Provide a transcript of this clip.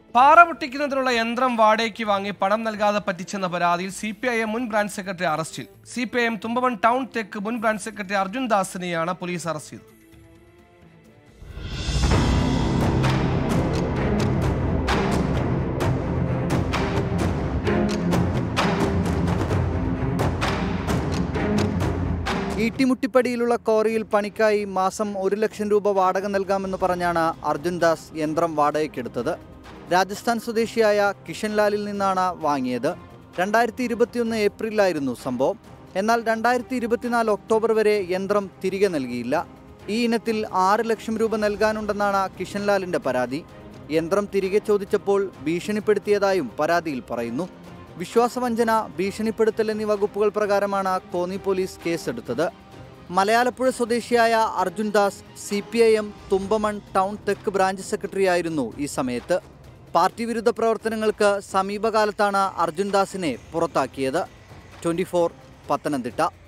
പാറ പൊട്ടിക്കുന്നതിനുള്ള യന്ത്രം വാടകയ്ക്ക് വാങ്ങി പണം നൽകാതെ പറ്റിച്ചെന്ന പരാതിയിൽ സി പി ഐ എം മുൻ ബ്രാഞ്ച് സെക്രട്ടറി അറസ്റ്റിൽ C P I M Thumbamon town തെക്ക് മുൻ ബ്രാഞ്ച് സെക്രട്ടറി അർജുൻ ദാസിനെയാണ് പോലീസ് അറസ്റ്റ് ചെയ്തത് ഈട്ടിമുട്ടിപ്പടിയിലുള്ള ക്വാറിയിൽ പണിക്കായി മാസം ഒരു ലക്ഷം രൂപ വാടക നൽകാമെന്ന് പറഞ്ഞാണ് അർജുൻ ദാസ് യന്ത്രം വാടകയ്ക്കെടുത്തത് രാജസ്ഥാൻ സ്വദേശിയായ കിഷൻലാലിൽ നിന്നാണ് വാങ്ങിയത് രണ്ടായിരത്തി ഇരുപത്തിയൊന്ന് ഏപ്രിലായിരുന്നു സംഭവം എന്നാൽ രണ്ടായിരത്തി ഇരുപത്തിനാല് ഒക്ടോബർ വരെ യന്ത്രം തിരികെ നൽകിയില്ല ഈ ഇനത്തിൽ ആറ് ലക്ഷം രൂപ നൽകാനുണ്ടെന്നാണ് കിഷൻലാലിന്റെ പരാതി യന്ത്രം തിരികെ ചോദിച്ചപ്പോൾ ഭീഷണിപ്പെടുത്തിയതായും പരാതിയിൽ പറയുന്നു വിശ്വാസവഞ്ചന ഭീഷണിപ്പെടുത്തൽ എന്നീ വകുപ്പുകൾ പ്രകാരമാണ് കോന്നി പോലീസ് കേസെടുത്തത് മലയാളപ്പുഴ സ്വദേശിയായ Arjun Das C P I M Thumbamon town തെക്ക് ബ്രാഞ്ച് സെക്രട്ടറിയായിരുന്നു ഈ സമയത്ത് പാർട്ടി വിരുദ്ധ പ്രവർത്തനങ്ങൾക്ക് സമീപകാലത്താണ് അർജുൻ ദാസിനെ പുറത്താക്കിയത് ട്വന്റി പത്തനംതിട്ട